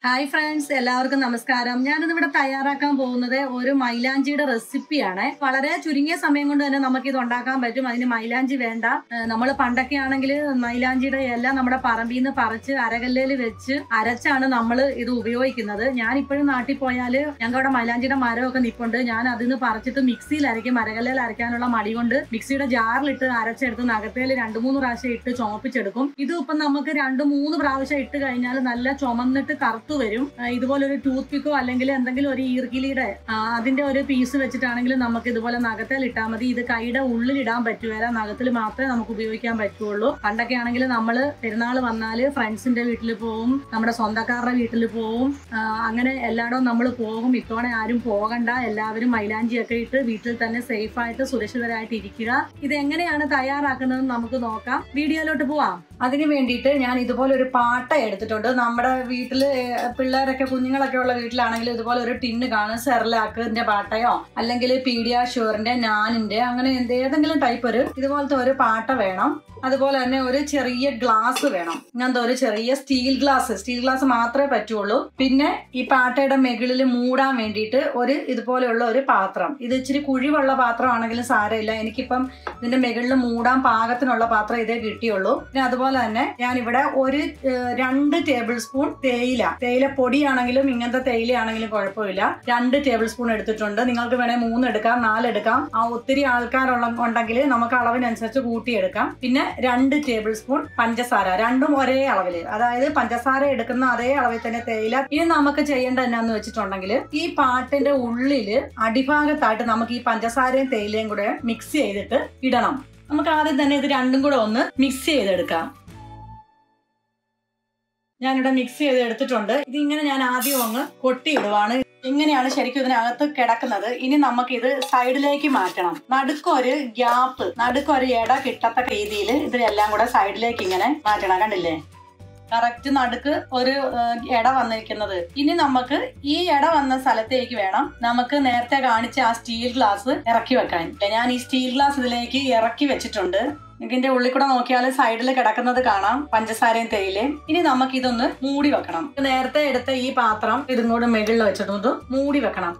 hi friends എല്ലാവർക്കും നമസ്കാരം ഞാനിന്ന് ഇവിടെ തയ്യാറാക്കാൻ പോകുന്നത് ഒരു മൈലാഞ്ചിയുടെ റെസിപ്പിയാണ് വളരെ ചുരുങ്ങിയ സമയം കൊണ്ട് തന്നെ നമുക്ക് ഇത് ഉണ്ടാക്കാൻ പറ്റും അതിന് മൈലാഞ്ചി വേണ്ട നമ്മൾ പണ്ടൊക്കെ ആണെങ്കിൽ മൈലാഞ്ചിയുടെ എല്ലാം നമ്മുടെ പറമ്പിൽ നിന്ന് പറിച്ച് അരകല്ലേൽ വെച്ച് അരച്ചാണ് നമ്മൾ ഇത് ഉപയോഗിക്കുന്നത് ഞാൻ ഇപ്പോഴും നാട്ടിൽ പോയാൽ ഞങ്ങൾക്ക് അവിടെ മൈലാഞ്ചിയുടെ മരമൊക്കെ നിൽപ്പുണ്ട് ഞാൻ അതിൽ നിന്ന് പറിച്ചിട്ട് മിക്സിയിൽ അരയ്ക്കും അരകല്ലേൽ അരയ്ക്കാനുള്ള മടി കൊണ്ട് മിക്സിയുടെ ജാറിലിട്ട് അരച്ചെടുത്ത് നഗത്തേൽ രണ്ട് മൂന്ന് പ്രാവശ്യം ഇട്ട് ചുമപ്പിച്ചെടുക്കും ഇത് ഇപ്പം നമുക്ക് രണ്ട് മൂന്ന് പ്രാവശ്യം ഇട്ട് കഴിഞ്ഞാൽ നല്ല ചുമന്നിട്ട് കറുത്തു വരും ആ, ഇതുപോലെ ഒരു ടൂത്ത് പിക്കോ അല്ലെങ്കിൽ എന്തെങ്കിലും ഒരു ഈർക്കിലിയുടെ ആ, അതിന്റെ ഒരു പീസ് വെച്ചിട്ടാണെങ്കിലും നമുക്ക് ഇതുപോലെ നഖത്തിൽ ഇട്ടാൽ മതി ഇത് കൈയുടെ ഉള്ളിൽ ഇടാൻ പറ്റുകയില്ല നഖത്തിൽ മാത്രമേ നമുക്ക് ഉപയോഗിക്കാൻ പറ്റുള്ളൂ പണ്ടൊക്കെ ആണെങ്കിൽ നമ്മൾ പെരുന്നാൾ വന്നാൽ ഫ്രണ്ട്സിന്റെ വീട്ടിൽ പോവും നമ്മുടെ സ്വന്തക്കാരുടെ വീട്ടിൽ പോവും ആ, അങ്ങനെ എല്ലായിടവും നമ്മൾ പോകും ഇത്തവണ ആരും പോകണ്ട എല്ലാവരും മൈലാഞ്ചിയൊക്കെ ഇട്ട് വീട്ടിൽ തന്നെ സേഫ് ആയിട്ട് സുരക്ഷിതരായിട്ട് ഇരിക്കുക ഇത് എങ്ങനെയാണ് തയ്യാറാക്കുന്നത് നമുക്ക് നോക്കാം വീഡിയോയിലോട്ട് പോവാം അതിന് വേണ്ടിയിട്ട് ഞാൻ ഇതുപോലെ ഒരു പാട്ട എടുത്തിട്ടുണ്ട് നമ്മുടെ വീട്ടിൽ പിള്ളേരൊക്കെ കുഞ്ഞുങ്ങളൊക്കെ ഉള്ള വീട്ടിലാണെങ്കിൽ ഇതുപോലെ ഒരു ടിന്ന് കാണും സെർലാക്കിന്റെ പാട്ടയോ അല്ലെങ്കിൽ പീഡിയാഷുവറിന്റെ നാനിന്റെ അങ്ങനെ എന്ത് ഏതെങ്കിലും ടൈപ്പ് ഒരു ഇതുപോലത്തെ ഒരു പാട്ട വേണം അതുപോലെ തന്നെ ഒരു ചെറിയ ഗ്ലാസ് വേണം ഇങ്ങനത്തെ ഒരു ചെറിയ സ്റ്റീൽ ഗ്ലാസ് സ്റ്റീൽ ഗ്ലാസ് മാത്രമേ പറ്റുള്ളൂ പിന്നെ ഈ പാട്ടയുടെ മുകളിൽ മൂടാൻ വേണ്ടിയിട്ട് ഒരു ഇതുപോലെയുള്ള ഒരു പാത്രം ഇത് ഇച്ചിരി കുഴിവുള്ള പാത്രമാണെങ്കിലും സാരമില്ല എനിക്കിപ്പം ഇതിന്റെ മുകളിൽ മൂടാൻ പാകത്തിനുള്ള പാത്രം ഇതേ കിട്ടിയുള്ളൂ പിന്നെ അതുപോലെ തന്നെ ഞാൻ ഇവിടെ ഒരു ഏഹ്, രണ്ട് ടേബിൾ സ്പൂൺ തേയില തേയില പൊടിയാണെങ്കിലും ഇങ്ങനത്തെ തേയില ആണെങ്കിലും കുഴപ്പമില്ല രണ്ട് ടേബിൾ സ്പൂൺ എടുത്തിട്ടുണ്ട് നിങ്ങൾക്ക് വേണേൽ മൂന്ന് എടുക്കാം നാല് എടുക്കാം ആ ഒത്തിരി ആൾക്കാരുള്ള ഉണ്ടെങ്കിൽ നമുക്ക് അളവിനനുസരിച്ച് കൂട്ടിയെടുക്കാം പിന്നെ രണ്ട് ടേബിൾ സ്പൂൺ പഞ്ചസാര രണ്ടും ഒരേ അളവിൽ അതായത് പഞ്ചസാര എടുക്കുന്ന അതേ അളവിൽ തന്നെ തേയില ഇനി നമുക്ക് ചെയ്യേണ്ടത് എന്നാന്ന് വെച്ചിട്ടുണ്ടെങ്കിൽ ഈ പാട്ടിന്റെ ഉള്ളില് അടിഭാഗത്തായിട്ട് നമുക്ക് ഈ പഞ്ചസാരയും തേയിലയും കൂടെ മിക്സ് ചെയ്തിട്ട് ഇടണം നമുക്ക് ആദ്യം തന്നെ ഇത് രണ്ടും കൂടെ ഒന്ന് മിക്സ് ചെയ്തെടുക്കാം ഞാനിവിടെ മിക്സ് ചെയ്ത് എടുത്തിട്ടുണ്ട് ഇത് ഇങ്ങനെ ഞാൻ ആദ്യം അങ്ങ് കൊട്ടിയിടുവാണ് ഇങ്ങനെയാണ് ശരിക്കും ഇതിനകത്ത് കിടക്കുന്നത് ഇനി നമുക്ക് ഇത് സൈഡിലേക്ക് മാറ്റണം നടുക്കൊരു ഗ്യാപ്പ് നടുക്കൊരു ഇട കിട്ടത്തക്ക രീതിയിൽ ഇതിനെല്ലാം കൂടെ സൈഡിലേക്ക് ഇങ്ങനെ മാറ്റണം കണ്ടില്ലേ കറക്റ്റ് നടുക്ക് ഒരു ഏഹ്, ഇട വന്നിരിക്കുന്നത് ഇനി നമുക്ക് ഈ ഇട വന്ന സ്ഥലത്തേക്ക് വേണം നമുക്ക് നേരത്തെ കാണിച്ച ആ സ്റ്റീൽ ഗ്ലാസ് ഇറക്കി വെക്കാൻ ഞാൻ ഈ സ്റ്റീൽ ഗ്ലാസ് ഇതിലേക്ക് ഇറക്കി വെച്ചിട്ടുണ്ട് ഇതിന്റെ ഉള്ളിൽ കൂടെ നോക്കിയാൽ സൈഡിൽ കിടക്കുന്നത് കാണാം പഞ്ചസാരയും തേയിലയും ഇനി നമുക്ക് ഇതൊന്ന് മൂടി വെക്കണം നേരത്തെ എടുത്ത ഈ പാത്രം ഇതും കൂടെ മുകളിൽ വെച്ചിട്ടുണ്ട് മൂടി വെക്കണം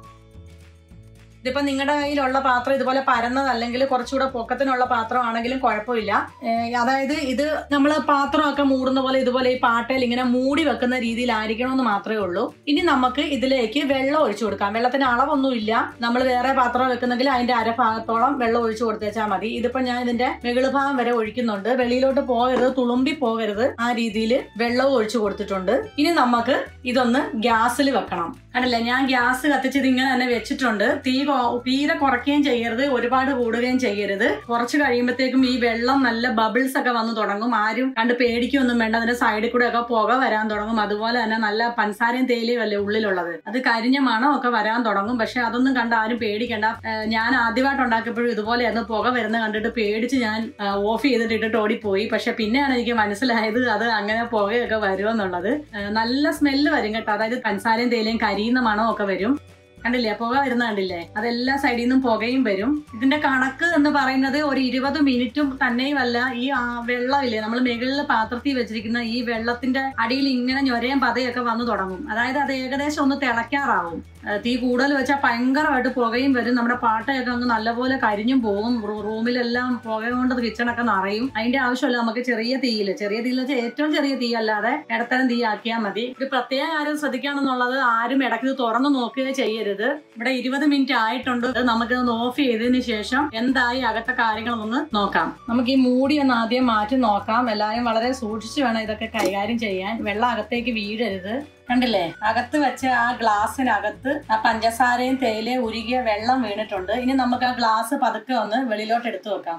ഇതിപ്പോ നിങ്ങളുടെ കയ്യിലുള്ള പാത്രം ഇതുപോലെ പരന്നതല്ലെങ്കിൽ കുറച്ചുകൂടെ പൊക്കത്തിനുള്ള പാത്രമാണെങ്കിലും കുഴപ്പമില്ല ഏഹ് അതായത് ഇത് നമ്മൾ പാത്രമൊക്കെ മൂടുന്ന പോലെ ഇതുപോലെ ഈ പാട്ടയിൽ ഇങ്ങനെ മൂടി വെക്കുന്ന രീതിയിലായിരിക്കണമെന്ന് മാത്രമേ ഉള്ളൂ ഇനി നമുക്ക് ഇതിലേക്ക് വെള്ളം ഒഴിച്ചു കൊടുക്കാം വെള്ളത്തിന് അളവൊന്നുമില്ല നമ്മൾ വേറെ പാത്രം വെക്കുന്നെങ്കിൽ അതിന്റെ അരഭാഗത്തോളം വെള്ളം ഒഴിച്ചു കൊടുത്തേച്ചാൽ മതി ഇതിപ്പോ ഞാൻ ഇതിന്റെ മുകൾ ഭാഗം വരെ ഒഴിക്കുന്നുണ്ട് വെളിയിലോട്ട് പോകരുത് തുളുമ്പി പോകരുത് ആ രീതിയിൽ വെള്ളവും ഒഴിച്ചു കൊടുത്തിട്ടുണ്ട് ഇനി നമുക്ക് ഇതൊന്ന് ഗ്യാസിൽ വെക്കണം കണ്ടില്ലേ ഞാൻ ഗ്യാസ് കത്തിച്ചത് ഇങ്ങനെ തന്നെ വെച്ചിട്ടുണ്ട് തീ കൊ- തീരെ കുറയ്ക്കുകയും ചെയ്യരുത് ഒരുപാട് കൂടുകയും ചെയ്യരുത് കുറച്ച് കഴിയുമ്പോഴത്തേക്കും ഈ വെള്ളം നല്ല ബബിൾസ് ഒക്കെ വന്ന് തുടങ്ങും ആരും കണ്ട് പേടിക്കൊന്നും വേണ്ട അതിന്റെ സൈഡിൽ കൂടെ ഒക്കെ പുക വരാൻ തുടങ്ങും അതുപോലെ തന്നെ നല്ല പഞ്ചസാരയും തേയിലയും അല്ലേ ഉള്ളിലുള്ളത് അത് കരിഞ്ഞ മണം ഒക്കെ വരാൻ തുടങ്ങും പക്ഷെ അതൊന്നും കണ്ട് ആരും പേടിക്കണ്ട ഏഹ് ഞാൻ ആദ്യമായിട്ട് ഉണ്ടാക്കിയപ്പോഴും ഇതുപോലെയായിരുന്നു പുക വരുന്ന കണ്ടിട്ട് പേടിച്ച് ഞാൻ ഓഫ് ചെയ്തിട്ട് ഇട്ടിട്ട് ഓടിപ്പോയി പക്ഷെ പിന്നെയാണ് എനിക്ക് മനസ്സിലായത് അത് അങ്ങനെ പുകയൊക്കെ വരുമെന്നുള്ളത് ഏഹ് നല്ല സ്മെല്ല് വരും കേട്ടോ അതായത് പഞ്ചസാരയും തേയിലയും കരിയുന്ന മണമൊക്കെ വരും കണ്ടില്ലേ പുക വരുന്ന കണ്ടില്ലേ അതെല്ലാ സൈഡിൽ നിന്നും പുകയും വരും ഇതിന്റെ കണക്ക് എന്ന് പറയുന്നത് ഒരു ഇരുപത് മിനിറ്റും തന്നെയുമല്ല ഈ ആ വെള്ളമില്ലേ നമ്മൾ മുകളിൽ പാത്രത്തിൽ വെച്ചിരിക്കുന്ന ഈ വെള്ളത്തിന്റെ അടിയിൽ ഇങ്ങനെ ഞൊരയും പതയൊക്കെ വന്നു തുടങ്ങും അതായത് അത് ഏകദേശം ഒന്ന് തിളയ്ക്കാറാവും ഏഹ് തീ കൂടുതൽ വെച്ചാൽ ഭയങ്കരമായിട്ട് പുകയും വരും നമ്മുടെ പാട്ടയൊക്കെ അങ്ങ് നല്ലപോലെ കരിഞ്ഞും പോകും റൂ- റൂമിലെല്ലാം പുക കൊണ്ട് കിച്ചണൊക്കെ നിറയും അതിന്റെ ആവശ്യമില്ല നമുക്ക് ചെറിയ തീയിൽ ചെറിയ തീയിൽ വെച്ചാൽ ഏറ്റവും ചെറിയ തീ അല്ലാതെ ഇടത്തരം തീ ആക്കിയാൽ മതി ഒരു പ്രത്യേക കാര്യം ശ്രദ്ധിക്കാണെന്നുള്ളത് ആരും ഇടയ്ക്ക് ഇത് തുറന്നു നോക്കുകയോ ചെയ്യരുത് ഇവിടെ ഇരുപത് മിനിറ്റ് ആയിട്ടുണ്ട് ഇത് നമുക്കിതൊന്ന് ഓഫ് ചെയ്തതിന് ശേഷം എന്തായി അകത്തെ കാര്യങ്ങളൊന്ന് നോക്കാം നമുക്ക് ഈ മൂടി ഒന്ന് ആദ്യം മാറ്റി നോക്കാം എല്ലാവരും വളരെ സൂക്ഷിച്ച് വേണം ഇതൊക്കെ കൈകാര്യം ചെയ്യാൻ വെള്ളം അകത്തേക്ക് വീഴരുത് കണ്ടില്ലേ അകത്ത് വെച്ച ആ ഗ്ലാസ്സിനകത്ത് ആ പഞ്ചസാരയും തേയിലയും ഉരുകിയ വെള്ളം വീണിട്ടുണ്ട് ഇനി നമുക്ക് ആ ഗ്ലാസ് പതുക്കെ ഒന്ന് വെളിയിലോട്ട് എടുത്തു വെക്കാം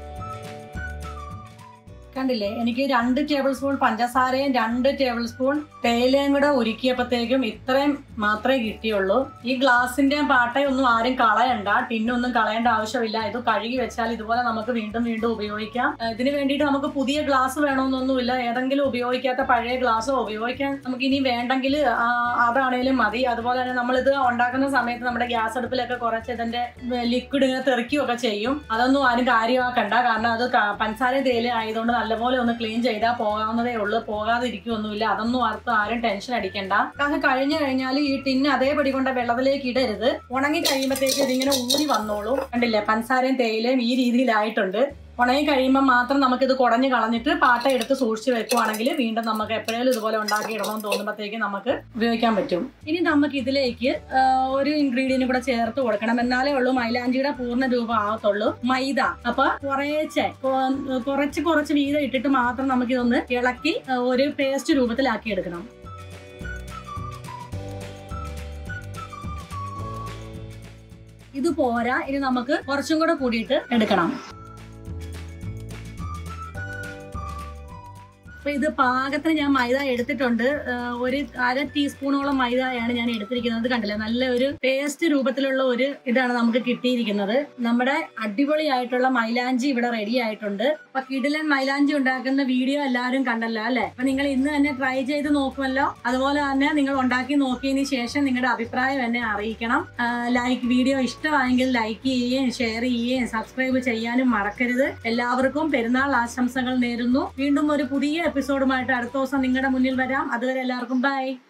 കണ്ടില്ലേ എനിക്ക് രണ്ട് ടേബിൾ സ്പൂൺ പഞ്ചസാരയും രണ്ട് ടേബിൾ സ്പൂൺ തേയിലയും കൂടെ ഉരുക്കിയപ്പോഴത്തേക്കും ഇത്രയും മാത്രമേ കിട്ടിയുള്ളൂ ഈ ഗ്ലാസിന്റെ പാട്ടയൊന്നും ആരും കളയണ്ട ടിന്നൊന്നും കളയേണ്ട ആവശ്യമില്ല ഇത് കഴുകി വെച്ചാൽ ഇതുപോലെ നമുക്ക് വീണ്ടും വീണ്ടും ഉപയോഗിക്കാം ഏഹ് ഇതിന് വേണ്ടിയിട്ട് നമുക്ക് പുതിയ ഗ്ലാസ് വേണമെന്നൊന്നുമില്ല ഏതെങ്കിലും ഉപയോഗിക്കാത്ത പഴയ ഗ്ലാസ്സോ ഉപയോഗിക്കാൻ നമുക്ക് ഇനി വേണ്ടെങ്കിൽ ആ, അതാണേലും മതി അതുപോലെ തന്നെ നമ്മളിത് ഉണ്ടാക്കുന്ന സമയത്ത് നമ്മുടെ ഗ്യാസ് അടുപ്പിലൊക്കെ കുറച്ച് ഇതിന്റെ ലിക്വിഡ് ഇങ്ങനെ തെറിക്കുകയൊക്കെ ചെയ്യും അതൊന്നും ആരും കാര്യമാക്കണ്ട കാരണം അത് ക- പഞ്ചസാര തേയില ആയതുകൊണ്ട് നല്ലപോലെ ഒന്ന് ക്ലീൻ ചെയ്താൽ പോകാവുന്നതേ ഉള്ളൂ പോകാതിരിക്കുമൊന്നുമില്ല അതൊന്നും ആർക്കും ആരും ടെൻഷൻ അടിക്കണ്ട അത് കഴിഞ്ഞു കഴിഞ്ഞാൽ ഈ ടിന്ന് അതേപടി കൊണ്ട് വെള്ളത്തിലേക്ക് ഇടരുത് ഉണങ്ങി കഴിയുമ്പോഴത്തേക്ക് ഇതിങ്ങനെ ഊരി വന്നോളൂ കണ്ടില്ലേ പഞ്ചസാരയും തേയിലയും ഈ രീതിയിലായിട്ടുണ്ട് ഉണങ്ങി കഴിയുമ്പോൾ മാത്രം നമുക്കിത് കുടഞ്ഞ് കളഞ്ഞിട്ട് പാട്ട എടുത്ത് സൂക്ഷിച്ച് വെക്കുവാണെങ്കിൽ വീണ്ടും നമുക്ക് എപ്പോഴേലും ഇതുപോലെ ഉണ്ടാക്കി ഇടണമെന്ന് തോന്നുമ്പോഴത്തേക്ക് നമുക്ക് ഉപയോഗിക്കാൻ പറ്റും ഇനി നമുക്ക് ഇതിലേക്ക് ആ, ഒരു ഇൻഗ്രീഡിയന്റ് കൂടെ ചേർത്ത് കൊടുക്കണം എന്നാലേ ഉള്ളൂ മൈലാഞ്ചിയുടെ പൂർണ്ണ രൂപം ആവത്തുള്ളൂ മൈദ അപ്പൊ കുറേശ്ശെ കൊ- കുറച്ച് കുറച്ച് വീതം ഇട്ടിട്ട് മാത്രം നമുക്കിതൊന്ന് ഇളക്കി ആ, ഒരു പേസ്റ്റ് രൂപത്തിലാക്കി എടുക്കണം ഇത് പോരാ ഇനി നമുക്ക് കുറച്ചും കൂടെ കൂടിയിട്ട് എടുക്കണം അപ്പൊ ഇത് പാകത്തിന് ഞാൻ മൈദ എടുത്തിട്ടുണ്ട് ആ, ഒരു അര ടീസ്പൂണോളം മൈദയാണ് ഞാൻ എടുത്തിരിക്കുന്നത് കണ്ടില്ലേ നല്ല ഒരു പേസ്റ്റ് രൂപത്തിലുള്ള ഒരു ഇതാണ് നമുക്ക് കിട്ടിയിരിക്കുന്നത് നമ്മുടെ അടിപൊളിയായിട്ടുള്ള മൈലാഞ്ചി ഇവിടെ റെഡി ആയിട്ടുണ്ട് അപ്പൊ കിടിലൻ മൈലാഞ്ചി ഉണ്ടാക്കുന്ന വീഡിയോ എല്ലാവരും കണ്ടല്ലോ അല്ലെ അപ്പൊ നിങ്ങൾ ഇന്ന് തന്നെ ട്രൈ ചെയ്ത് നോക്കുമല്ലോ അതുപോലെ തന്നെ നിങ്ങൾ ഉണ്ടാക്കി നോക്കിയതിന് ശേഷം നിങ്ങളുടെ അഭിപ്രായം എന്നെ അറിയിക്കണം ലൈക്ക് വീഡിയോ ഇഷ്ടമായെങ്കിൽ ലൈക്ക് ചെയ്യുകയും ഷെയർ ചെയ്യുകയും സബ്സ്ക്രൈബ് ചെയ്യാനും മറക്കരുത് എല്ലാവർക്കും പെരുന്നാൾ ആശംസകൾ നേരുന്നു വീണ്ടും ഒരു പുതിയ എപ്പിസോഡുമായിട്ട് അടുത്ത ദിവസം നിങ്ങളുടെ മുന്നിൽ വരാം അതുവരെ എല്ലാവർക്കും ബൈ